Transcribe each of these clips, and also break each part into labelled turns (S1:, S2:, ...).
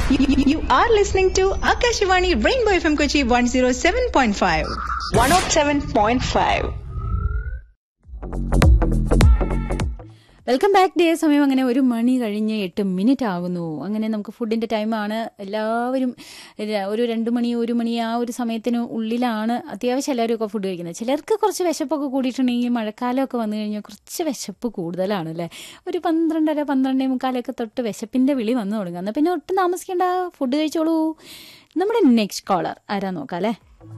S1: You, you are listening to Akashivani Rainbow FM Kochi 107.5. 107.5.
S2: Welcome back day സമയം അങ്ങനെ ഒരു മണി കഴിഞ്ഞ് എട്ട് മിനിറ്റ് ആകുന്നു അങ്ങനെ നമുക്ക് ഫുഡിന്റെ ടൈമാണ് എല്ലാവരും ര- ഒരു രണ്ട് മണി ഒരു മണി ആ ഒരു സമയത്തിന് ഉള്ളിലാണ് അത്യാവശ്യം എല്ലാവരും ഒക്കെ ഫുഡ് കഴിക്കുന്നത് ചിലർക്ക് കുറച്ച് വിശപ്പൊക്കെ കൂടിയിട്ടുണ്ടെങ്കിൽ മഴക്കാലമൊക്കെ വന്നു കഴിഞ്ഞാൽ കുറച്ച് വിശപ്പ് കൂടുതലാണ് അല്ലേ ഒരു പന്ത്രണ്ടര പന്ത്രണ്ടേ മുക്കാലൊക്കെ തൊട്ട് വിശപ്പിന്റെ വിളി വന്നു തുടങ്ങുക എന്നാൽ പിന്നെ ഒട്ടും താമസിക്കേണ്ട ഫുഡ് കഴിച്ചോളൂ നമ്മുടെ നെക്സ്റ്റ് കോളർ ആരാ നോക്കാം അല്ലേ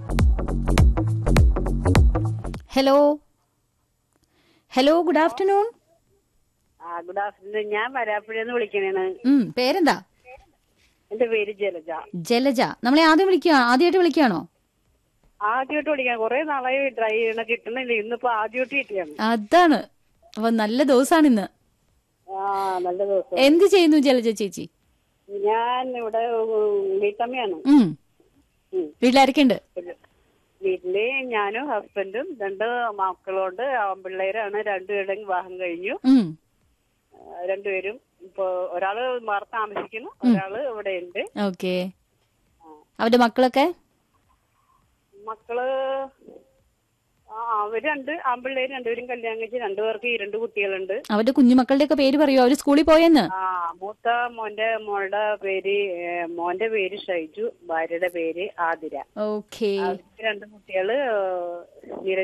S2: ഹലോ ഹലോ ഗുഡ് ആഫ്റ്റർനൂൺ
S3: ആ ഗുഡ് ആഫ്റ്റർനൂൺ ഞാൻ വരാപ്പുഴന്ന് വിളിക്കണേണ്
S2: ഉം പേരെന്താ
S3: എന്റെ പേര് ജലജ
S2: ജലജ നമ്മളെ ആദ്യം വിളിക്കുക ആദ്യമായിട്ട് വിളിക്കുകയാണോ
S3: ആദ്യമായിട്ട് വിളിക്കാൻ കുറെ നാളായി ട്രൈ ചെയ്യണ കിട്ടുന്നില്ല ഇന്നിപ്പോ ആദ്യമായിട്ട് കിട്ടിയാണ്
S2: അതാണ് അപ്പൊ നല്ല ദിവസമാണ് ഇന്ന്
S3: ആ നല്ല ദിവസം
S2: എന്ത് ചെയ്യുന്നു ജലജ ചേച്ചി
S3: ഞാൻ ഇവിടെ ഉം, വീട്ടമ്മയാണ്
S2: ഉം
S3: ഉം.
S2: വീട്ടിലാരൊക്കെ ഉണ്ട്
S3: വീട്ടില് ഞാനും ഹസ്ബൻഡും രണ്ട് മക്കളുണ്ട് ആൺപിള്ളേരാണ് രണ്ടുപേരുടെയും വിവാഹം കഴിഞ്ഞു
S2: ഉം
S3: ആ, രണ്ടുപേരും ഇപ്പൊ ഒരാള് മാറി താമസിക്കുന്നു ഒരാള് ഇവിടെ ഉണ്ട്
S2: ഓക്കെ അവരുടെ മക്കളൊക്കെ
S3: മക്കള് ആ അവര് രണ്ട് ആൺപിള്ളേര് രണ്ടുപേരും കല്യാണം കഴിച്ച് രണ്ടുപേർക്ക് ഈ രണ്ട് കുട്ടികളുണ്ട്
S2: അവരുടെ കുഞ്ഞുമക്കളുടെ ഒക്കെ പേര് പറയോ അവര് സ്കൂളിൽ പോയെന്ന്
S3: ആ മൂത്ത മോന്റെ മോളുടെ പേര് ഏ, മോന്റെ പേര് ഷൈജു ഭാര്യയുടെ പേര് ആതിര
S2: ഓക്കെ
S3: അവർക്ക് രണ്ട് കുട്ടികള് ഏ, നിര